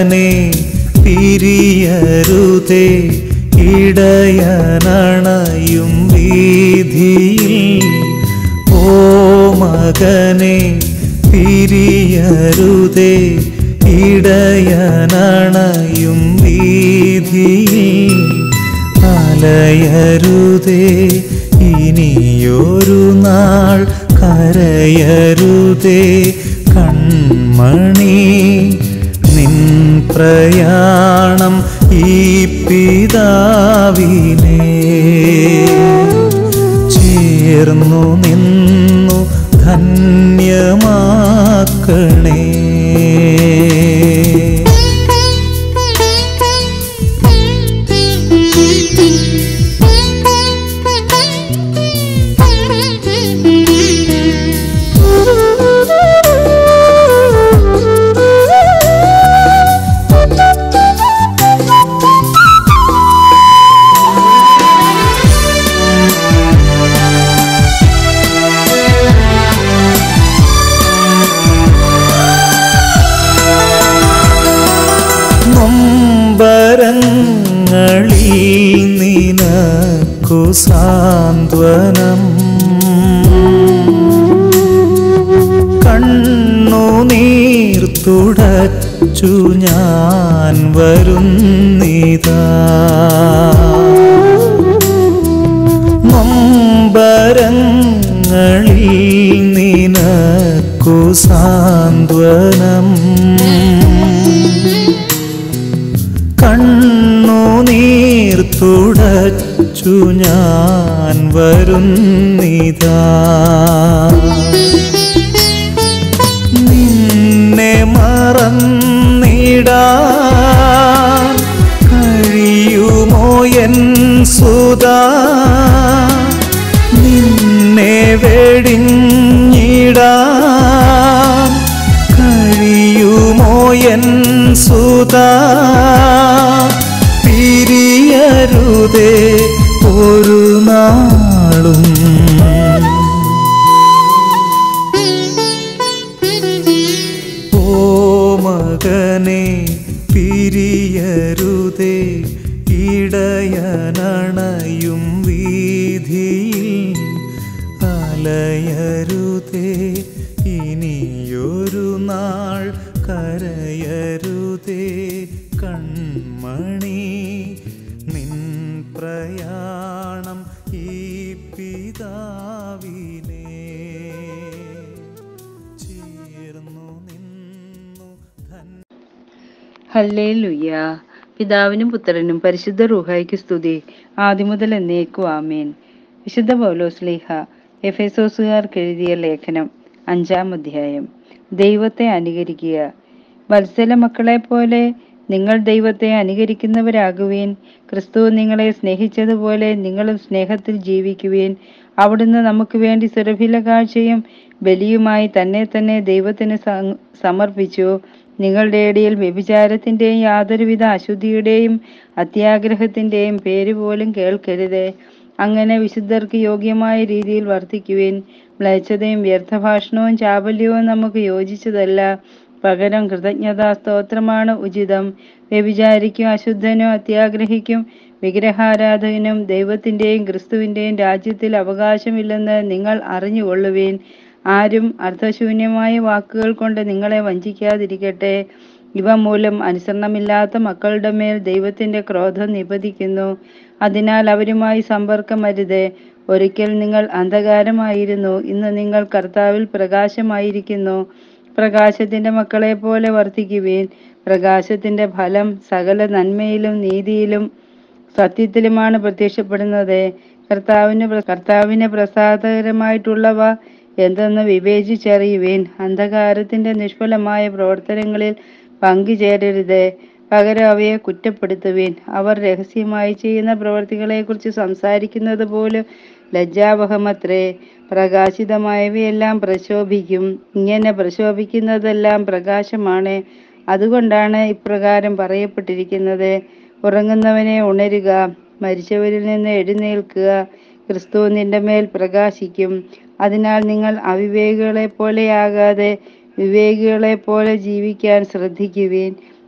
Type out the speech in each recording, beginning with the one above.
മകനെ പിരിയരുതേ ഇടയനണയും വീതിയിൽ ഓ മകനെ പിരിയരുതേ ഇടയനണയും വീതിയിൽ അലയരുതേ ഇനിയൊരു നാൾ കരയരുതേ കൺമണി നിൻ പ്രയാണം ഈ പിതാവിനെ ചേർന്നു നിന്നു ധന്യമാക്കണേ നൊമ്പരങ്ങളിൽ നിനക്കു സാന്ത്വനം കണ്ണുനീർ തുടച്ചു ഞാൻ വരുന്നിതാ നൊമ്പരങ്ങളിൽ നിനക്കു സാന്ത്വനം കണ്ണുനീർ തുടച്ചു ഞാൻ വരുന്നിതാ നിന്നെ മറന്നിടാൻ കഴിയുമോ എൻ സുതാ നിന്നെ വെടിഞ്ഞിടാൻ കഴിയുമോ എൻ സുതാ പിരിയരുതേ ഒരു നാളും ഓ മകനെ പിരിയരുതേ ഇടയനണയും വീതിയിൽ അലയരുതേ ഇനിയൊരു നാൾ കരയരുതേ കൺമണി നിൻ പ്രയാണം ഈ പിതാവിനെ ചേർന്നു നിന്നു ധന്യ ഹല്ലേലൂയ പിതാവിനും പുത്രനും പരിശുദ്ധ റൂഹായ്ക്ക് സ്തുതി ആദ്യമുതൽ എന്നേക്കും ആമേൻ വിശുദ്ധ പൗലോസ്ലീഹ എഫേസോസുകാർക്ക് എഴുതിയ ലേഖനം അഞ്ചാം അധ്യായം ദൈവത്തെ അനുകരിക്കുക വത്സല മക്കളെ പോലെ നിങ്ങൾ ദൈവത്തെ അനുകരിക്കുന്നവരാകുവീൻ ക്രിസ്തു നിങ്ങളെ സ്നേഹിച്ചതുപോലെ നിങ്ങളും സ്നേഹത്തിൽ ജീവിക്കുവീൻ അവിടുന്ന് നമുക്ക് വേണ്ടി സുരഭില കാഴ്ചയും ബലിയുമായി തന്നെ തന്നെ ദൈവത്തിന് സം- സമർപ്പിച്ചു നിങ്ങളുടെ ഇടയിൽ വ്യഭിചാരത്തിന്റെയും യാതൊരുവിധ അശുദ്ധിയുടെയും അത്യാഗ്രഹത്തിന്റെയും പേര് പോലും കേൾക്കരുത് അങ്ങനെ വിശുദ്ധർക്ക് യോഗ്യമായ രീതിയിൽ വർത്തിക്കുവിൻ മ്ലേച്ഛതയും വ്യർത്ഥഭാഷണവും ചാബല്യവും നമുക്ക് യോജിച്ചതല്ല പകരം കൃതജ്ഞതാ സ്തോത്രമാണ് ഉചിതം വ്യഭിചാരിക്കും അശുദ്ധനും അത്യാഗ്രഹിക്കും വിഗ്രഹാരാധകനും ദൈവത്തിന്റെയും ക്രിസ്തുവിന്റെയും രാജ്യത്തിൽ അവകാശമില്ലെന്ന് നിങ്ങൾ അറിഞ്ഞുകൊള്ളുവീൻ ആരും അർത്ഥശൂന്യമായ വാക്കുകൾ കൊണ്ട് നിങ്ങളെ വഞ്ചിക്കാതിരിക്കട്ടെ ഇവ മൂലം അനുസരണമില്ലാത്ത മക്കളുടെ മേൽ ദൈവത്തിന്റെ ക്രോധം നിപതിക്കുന്നു അതിനാൽ അവരുമായി സമ്പർക്കമരുത് ഒരിക്കൽ നിങ്ങൾ അന്ധകാരമായിരുന്നു ഇന്ന് നിങ്ങൾ കർത്താവിൽ പ്രകാശമായിരിക്കുന്നു പ്രകാശത്തിന്റെ മക്കളെ പോലെ വർത്തിക്കുവീൻ പ്രകാശത്തിന്റെ ഫലം സകല നന്മയിലും നീതിയിലും സത്യത്തിലുമാണ് പ്രത്യക്ഷപ്പെടുന്നത് കർത്താവിന് പ്ര- കർത്താവിന് പ്രസാദകരമായിട്ടുള്ളവ എന്തെന്ന് വിവേചിച്ചറിയുവേൻ അന്ധകാരത്തിന്റെ നിഷ്ഫലമായ പ്രവർത്തനങ്ങളിൽ പങ്കുചേരരുത് പകരം അവയെ കുറ്റപ്പെടുത്തുവേൻ അവർ രഹസ്യമായി ചെയ്യുന്ന പ്രവർത്തികളെക്കുറിച്ച് സംസാരിക്കുന്നത് പോലും ലജ്ജാവഹമത്രേ പ്രകാശിതമായവയെല്ലാം പ്രശോഭിക്കും ഇങ്ങനെ പ്രശോഭിക്കുന്നതെല്ലാം പ്രകാശമാണ് അതുകൊണ്ടാണ് ഇപ്രകാരം പറയപ്പെട്ടിരിക്കുന്നത് ഉറങ്ങുന്നവനെ ഉണരുക മരിച്ചവരിൽ നിന്ന് എഴുന്നേൽക്കുക ക്രിസ്തു നിന്റെ മേൽ പ്രകാശിക്കും അതിനാൽ നിങ്ങൾ അവിവേകികളെ പോലെയാകാതെ വിവേകികളെ പോലെ ജീവിക്കാൻ ശ്രദ്ധിക്കുവിൻ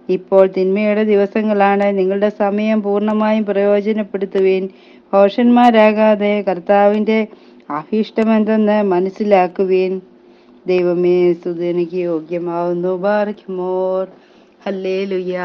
ഇപ്പോൾ തിന്മയുടെ ദിവസങ്ങളാണ് നിങ്ങളുടെ സമയം പൂർണ്ണമായും പ്രയോജനപ്പെടുത്തുവീൻ ഹോഷന്മാരാകാതെ കർത്താവിൻ്റെ അഭീഷ്ടമെന്തെന്ന് മനസ്സിലാക്കുവീൻ ദൈവമേ സുതനിക്ക് യോഗ്യമാവുന്നു ബാർക്കുമോർ ഹല്ലേ ലുയാ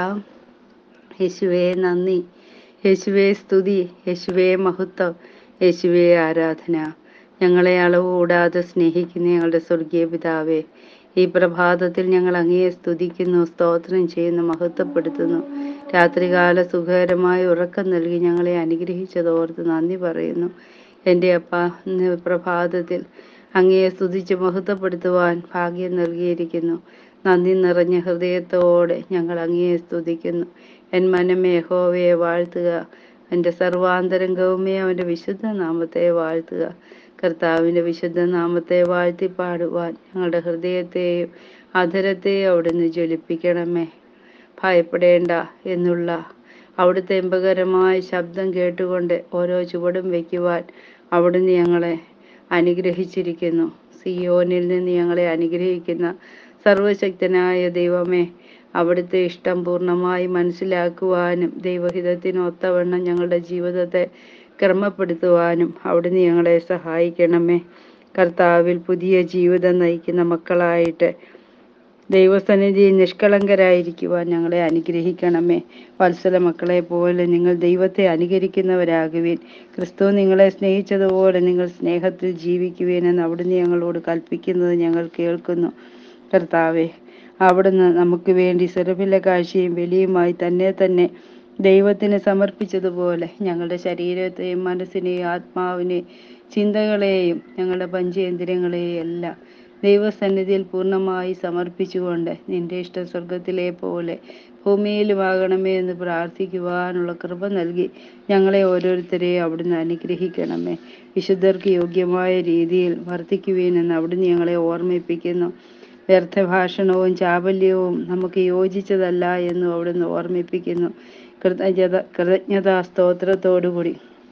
യേശുവേ നന്ദി യേശുവേ സ്തുതി യേശുവേ മഹത്വം യേശുവേ ആരാധന ഞങ്ങളെ അളവ് കൂടാതെ സ്നേഹിക്കുന്ന ഞങ്ങളുടെ സ്വർഗീയ പിതാവേ ഈ പ്രഭാതത്തിൽ ഞങ്ങൾ അങ്ങയെ സ്തുതിക്കുന്നു സ്തോത്രം ചെയ്യുന്നു മഹത്വപ്പെടുത്തുന്നു രാത്രികാല സുഖകരമായ ഉറക്കം നൽകി ഞങ്ങളെ അനുഗ്രഹിച്ചതോർത്ത് നന്ദി പറയുന്നു എൻ്റെ അപ്പ ഇന്ന് പ്രഭാതത്തിൽ അങ്ങയെ സ്തുതിച്ച് മഹത്വപ്പെടുത്തുവാൻ ഭാഗ്യം നൽകിയിരിക്കുന്നു നന്ദി നിറഞ്ഞ ഹൃദയത്തോടെ ഞങ്ങൾ അങ്ങയെ സ്തുതിക്കുന്നു എൻ മനമേ യഹോവയെ വാഴ്ത്തുക എൻ്റെ സർവാന്തരംഗവുമേ അവൻ്റെ വിശുദ്ധ നാമത്തെ വാഴ്ത്തുക കർത്താവിൻ്റെ വിശുദ്ധ നാമത്തെ വാഴ്ത്തി പാടുവാൻ ഞങ്ങളുടെ ഹൃദയത്തെയും അധരത്തെയും അവിടുന്ന് ജ്വലിപ്പിക്കണമേ ഭയപ്പെടേണ്ട എന്നുള്ള അവിടുത്തെ എമ്പകരമായ ശബ്ദം കേട്ടുകൊണ്ട് ഓരോ ചുവടും വയ്ക്കുവാൻ അവിടുന്ന് ഞങ്ങളെ അനുഗ്രഹിച്ചിരിക്കുന്നു സിയോനിൽ നിന്ന് ഞങ്ങളെ അനുഗ്രഹിക്കുന്ന സർവശക്തനായ ദൈവമേ അവിടുത്തെ ഇഷ്ടം പൂർണ്ണമായി മനസ്സിലാക്കുവാനും ദൈവഹിതത്തിന് ഒത്തവണ്ണം ഞങ്ങളുടെ ജീവിതത്തെ ക്രമപ്പെടുത്തുവാനും അവിടുന്ന് ഞങ്ങളെ സഹായിക്കണമേ കർത്താവിൽ പുതിയ ജീവിതം നയിക്കുന്ന മക്കളായിട്ട് ദൈവസന്നിധിയിൽ നിഷ്കളങ്കരായിരിക്കുവാൻ ഞങ്ങളെ അനുഗ്രഹിക്കണമേ വത്സല മക്കളെ പോലെ നിങ്ങൾ ദൈവത്തെ അനുകരിക്കുന്നവരാകുവിൻ ക്രിസ്തു നിങ്ങളെ സ്നേഹിച്ചതുപോലെ നിങ്ങൾ സ്നേഹത്തിൽ ജീവിക്കുവിൻ എന്ന് അവിടുന്ന് ഞങ്ങളോട് കൽപ്പിക്കുന്നത് ഞങ്ങൾ കേൾക്കുന്നു കർത്താവെ അവിടുന്ന് നമുക്ക് വേണ്ടി സുരഭില കാഴ്ചയും ബലിയുമായി തന്നെ തന്നെ ദൈവത്തിന് സമർപ്പിച്ചതുപോലെ ഞങ്ങളുടെ ശരീരത്തെയും മനസ്സിനെയും ആത്മാവിനെയും ചിന്തകളെയും ഞങ്ങളുടെ പഞ്ചേന്ദ്രിയങ്ങളെയും എല്ലാം ദൈവസന്നിധിയിൽ പൂർണ്ണമായി സമർപ്പിച്ചുകൊണ്ട് നിന്റെ ഇഷ്ട സ്വർഗത്തിലെ പോലെ ഭൂമിയിലുമാകണമേ എന്ന് പ്രാർത്ഥിക്കുവാനുള്ള കൃപ നൽകി ഞങ്ങളെ ഓരോരുത്തരെയും അവിടുന്ന് അനുഗ്രഹിക്കണമേ വിശുദ്ധർക്ക് യോഗ്യമായ രീതിയിൽ വർദ്ധിക്കുവേനെന്ന് അവിടുന്ന് ഞങ്ങളെ ഓർമ്മിപ്പിക്കുന്നു വ്യർത്ഥഭാഷണവും ചാബല്യവും നമുക്ക് യോജിച്ചതല്ല എന്നും അവിടുന്ന് ഓർമ്മിപ്പിക്കുന്നു കൃതജ്ഞത കൃതജ്ഞതാ സ്തോത്രത്തോടുകൂടി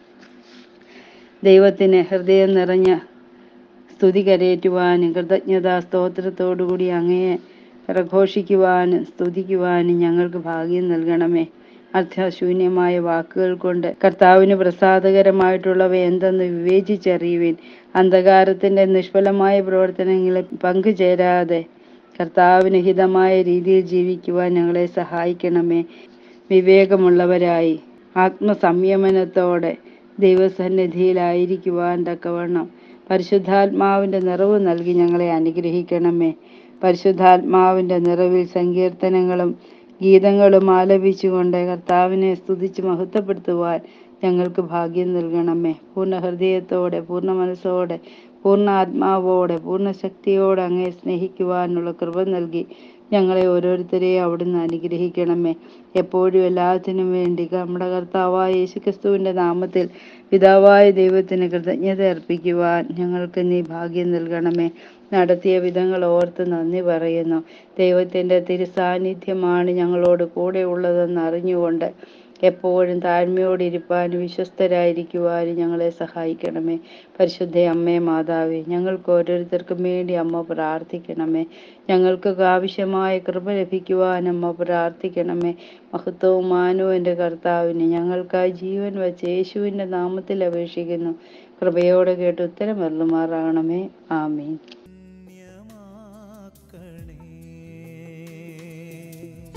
ദൈവത്തിന് ഹൃദയം നിറഞ്ഞ സ്തുതി കരയേറ്റുവാനും കൃതജ്ഞതാ സ്തോത്രത്തോടുകൂടി അങ്ങയെ പ്രഘോഷിക്കുവാനും സ്തുതിക്കുവാനും ഞങ്ങൾക്ക് ഭാഗ്യം നൽകണമേ അർത്ഥശൂന്യമായ വാക്കുകൾ കൊണ്ട് കർത്താവിന് പ്രസാദകരമായിട്ടുള്ളവ എന്തെന്ന് വിവേചിച്ചറിയുവിൻ അന്ധകാരത്തിന്റെ നിഷ്ഫലമായ പ്രവർത്തനങ്ങളിൽ പങ്കുചേരാതെ കർത്താവിന് ഹിതമായ രീതിയിൽ ജീവിക്കുവാൻ ഞങ്ങളെ സഹായിക്കണമേ വിവേകമുള്ളവരായി ആത്മസംയമനത്തോടെ ദൈവസന്നിധിയിലായിരിക്കുവാൻ തക്കവണ്ണം പരിശുദ്ധാത്മാവിന്റെ നിറവ് നൽകി ഞങ്ങളെ അനുഗ്രഹിക്കണമേ പരിശുദ്ധാത്മാവിന്റെ നിറവിൽ സങ്കീർത്തനങ്ങളും ഗീതങ്ങളും ആലപിച്ചുകൊണ്ട് കർത്താവിനെ സ്തുതിച്ച് മഹത്വപ്പെടുത്തുവാൻ ഞങ്ങൾക്ക് ഭാഗ്യം നൽകണമേ പൂർണ്ണ ഹൃദയത്തോടെ പൂർണ്ണ മനസ്സോടെ പൂർണ്ണ ആത്മാവോടെ പൂർണ്ണ ശക്തിയോടെ അങ്ങേ സ്നേഹിക്കുവാനുള്ള കൃപ നൽകി ഞങ്ങളെ ഓരോരുത്തരെയും അവിടുന്ന് അനുഗ്രഹിക്കണമേ എപ്പോഴും എല്ലാത്തിനും വേണ്ടി നമ്മുടെ കർത്താവായ യേശുക്രിസ്തുവിന്റെ നാമത്തിൽ പിതാവായ ദൈവത്തിന് കൃതജ്ഞത അർപ്പിക്കുവാൻ ഞങ്ങൾക്ക് നീ ഭാഗ്യം നൽകണമേ നടത്തിയ വിധങ്ങൾ ഓർത്ത് നന്ദി പറയുന്നു ദൈവത്തിൻ്റെ തിരുസാന്നിധ്യമാണ് ഞങ്ങളോട് കൂടെ ഉള്ളതെന്ന് അറിഞ്ഞുകൊണ്ട് എപ്പോഴും താഴ്മയോടിരിപ്പാനും വിശ്വസ്തരായിരിക്കുവാനും ഞങ്ങളെ സഹായിക്കണമേ പരിശുദ്ധ അമ്മേ മാതാവേ ഞങ്ങൾക്ക് ഓരോരുത്തർക്കും വേണ്ടി അമ്മ പ്രാർത്ഥിക്കണമേ ഞങ്ങൾക്ക് ആവശ്യമായ കൃപ ലഭിക്കുവാൻ അമ്മ പ്രാർത്ഥിക്കണമേ മഹത്വവും മാനവും എൻ്റെ കർത്താവിന് ഞങ്ങൾക്കായി ജീവൻ വച്ച യേശുവിൻ്റെ നാമത്തിൽ അപേക്ഷിക്കുന്നു കൃപയോടെ കേട്ട് ഉത്തരം വരളുമാറാകണമേ ആമീൻ പുണ്യമാക്കണേ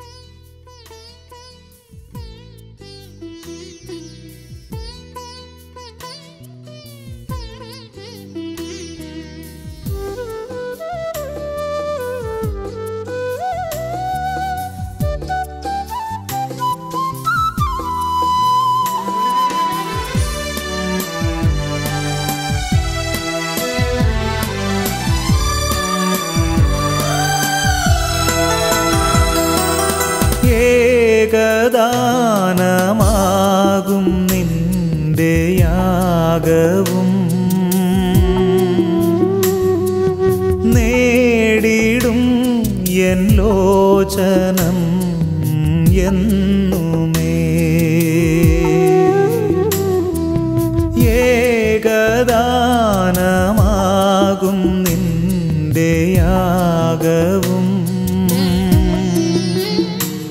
ഏകദാനമാകും നിന്റെ യാഗവും നേടിടും എൻ ലോചനം എന്നുമേ ഏകദാനമാകും നിന്റെ യാഗവും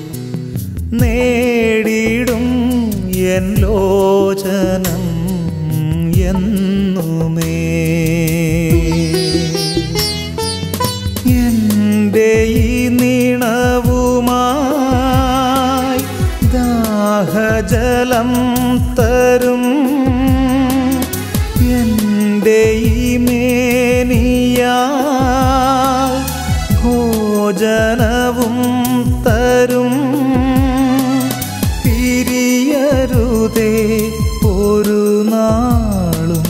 എൻ ലോചനം എന്നുമേ എൻ്റെ ഈ നീണവുമായി ദാഹജലം തരും എൻ്റെ ഈ മേനിയാ ഭോജനവും തരും പിരിയരുതേ ഒരു നാളും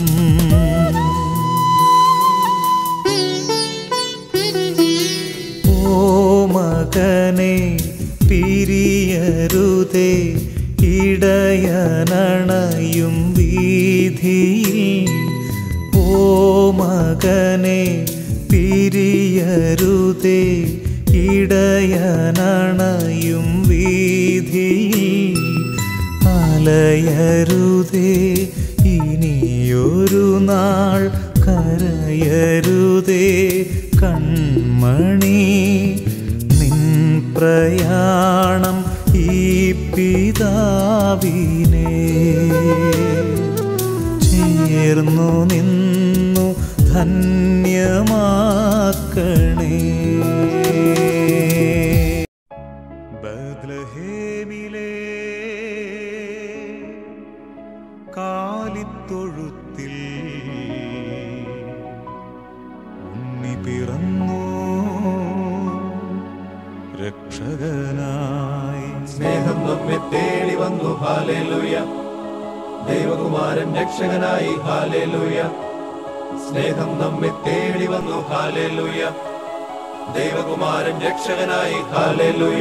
ഓ മകനെ പിരിയരുതേ ഇടയനണയും വീതിയിൽ ഓ മകനെ പിരിയരുതേ ഇടയനണയും വീതിയിൽ അലയരുതേ ഇനിയൊരു നാൾ കരയരുതേ കൺമണി നിൻ പ്രയാണം ഈ പിതാവിനെ ചേർന്നു നിന്നു ധന്യമാക്കണേ ബദ്ലഹേമിലേ കാലിത്തൊഴുത്തിൽ ഉണ്ണി പിറന്നു രക്ഷകനായി സ്നേഹം നമ്മെ തേടി വന്നു ഹാലേലൂയ ദൈവകുമാരൻ രക്ഷകനായി ഹാലേലൂയ സ്നേഹം നമ്മെ തേടി വന്നു ഹാലേലൂയ ദൈവകുമാരൻ രക്ഷകനായി ഹാലേലൂയ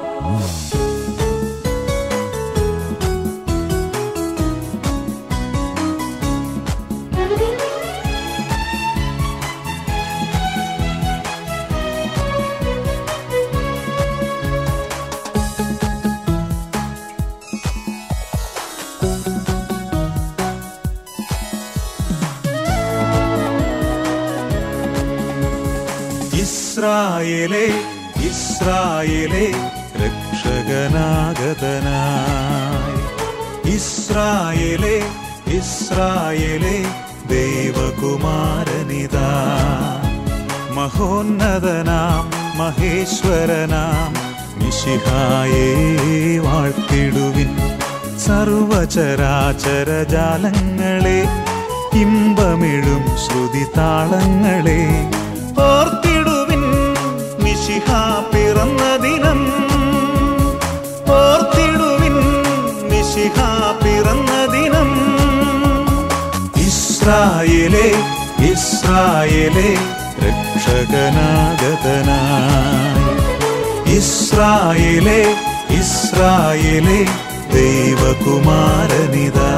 ഇസ്രായേലേ ഇസ്രായേലേ രക്ഷകനാഗതനായി ഇസ്രായേലേ ഇസ്രായേലേ ദൈവകുമാരനിതാ മഹോന്നതനാം മഹേശ്വരനാം മിശിഹായേ വാഴ്ത്തിടുവിൻ സർവചരാചര ജാലങ്ങളെ ഇമ്പമിഴും ശ്രുതി താളങ്ങളെ ഓർത്തിടുവിൻ മിശിഹ പിറന്ന ദിനം ഓർത്തിടുവിൻ മിശിഹ പിറന്ന ദിനം ഇസ്രായേലേ ഇസ്രായേലേ രക്ഷകനാഗതനായി ഇസ്രായേലേ ഇസ്രായേലേ ദൈവകുമാരനിതാ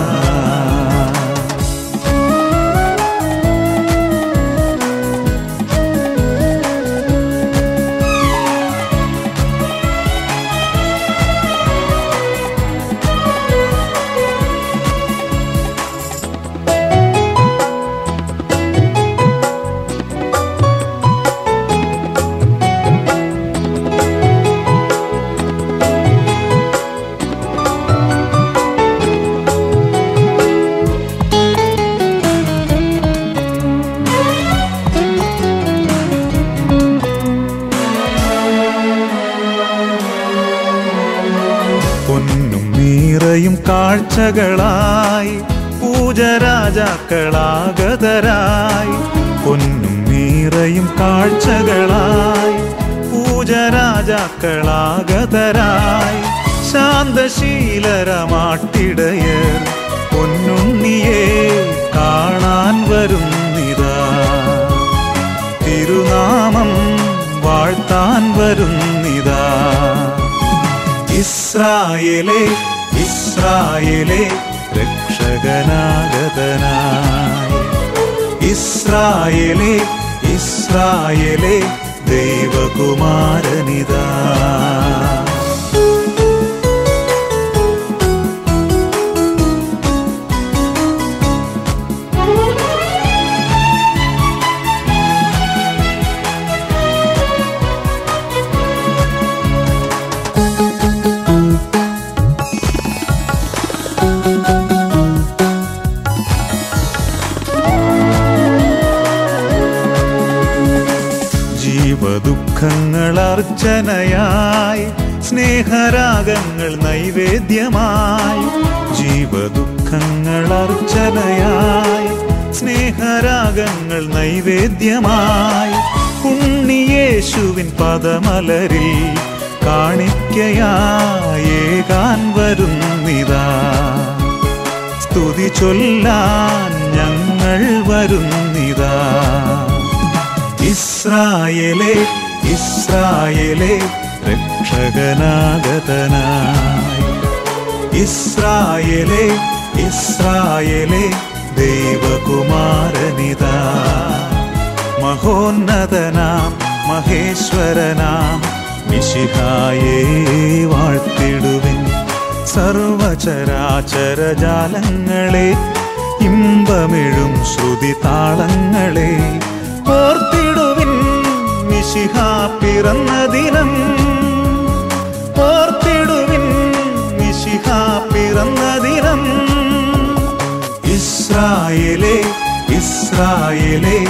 പൊന്നും നീറയും കാഴ്ചകളായി പൂജരാജാക്കളാഗതരായി പൊന്നും നീറയും കാഴ്ചകളായി പൂജരാജാക്കളാഗതരായി ശാന്തശീലരമാട്ടിടയർ പൊന്നുണ്ണിയെ കാണാൻ വരുന്നിതാ തിരുനാമം വാഴ്ത്താൻ വരുന്നിതാ ഇസ്രായേലേ ഇസ്രായേലേ രക്ഷകനാഗതനായി ഇസ്രായേലേ ഇസ്രായേലേ ദൈവകുമാരനിതാ അർച്ചനയായി സ്നേഹരാഗങ്ങൾ നൈവേദ്യമായി ജീവദുഃഖങ്ങൾ അർച്ചനയായി സ്നേഹരാഗങ്ങൾ നൈവേദ്യമായി ഉണ്ണിയേശുവിൻ പദമലരിൽ കാണിക്കയായേകാൻ വരുന്നിതാ സ്തുതി ചൊല്ലാൻ ഞങ്ങൾ വരുന്നിതാ ഇസ്രായേലേ ഇസ്രായേലേ രക്ഷകനാഗതനായി ഇസ്രായേലേ ഇസ്രായേലേ ദൈവകുമാരനിതാ മഹോന്നതനാം മഹേശ്വരനാം മിശിഹായേ വാഴ്ത്തിടുവിൻ സർവചരാചരജാലങ്ങളെ ഇമ്പമിഴും ശ്രുതി താളങ്ങളെ ഓർത്തിടുവിൻ മിശിഹ പിറന്ന ദിനം ഓർത്തിടുവിൻ മിശിഹ പിറന്ന ദിനം ഇസ്രായേലേ ഇസ്രായേലേ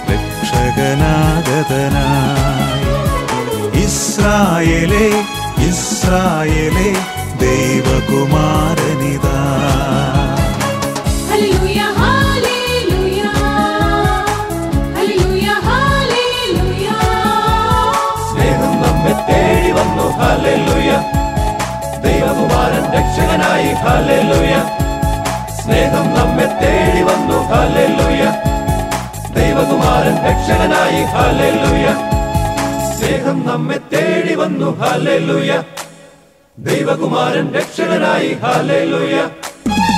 രക്ഷകനാഗതനായി ഇസ്രായേലേ ഇസ്രായേലേ ദൈവകുമാരനിതാ Hallelujah, hallelujah. Hallelujah, hallelujah. സ്നേഹം നമ്മെ തേടി വന്നു ഹാലേലുയ ദൈവകുമാരൻ രക്ഷകനായി ഹാലേലുയ സ്നേഹം നമ്മെ തേടി വന്നു ഹാലേലുയ ദൈവകുമാരൻ രക്ഷകനായി ഹാലേലുയ സ്നേഹം നമ്മെ തേടി വന്നു ഹാലേലുയ ദൈവകുമാരൻ രക്ഷകനായി ഹാലേലുയ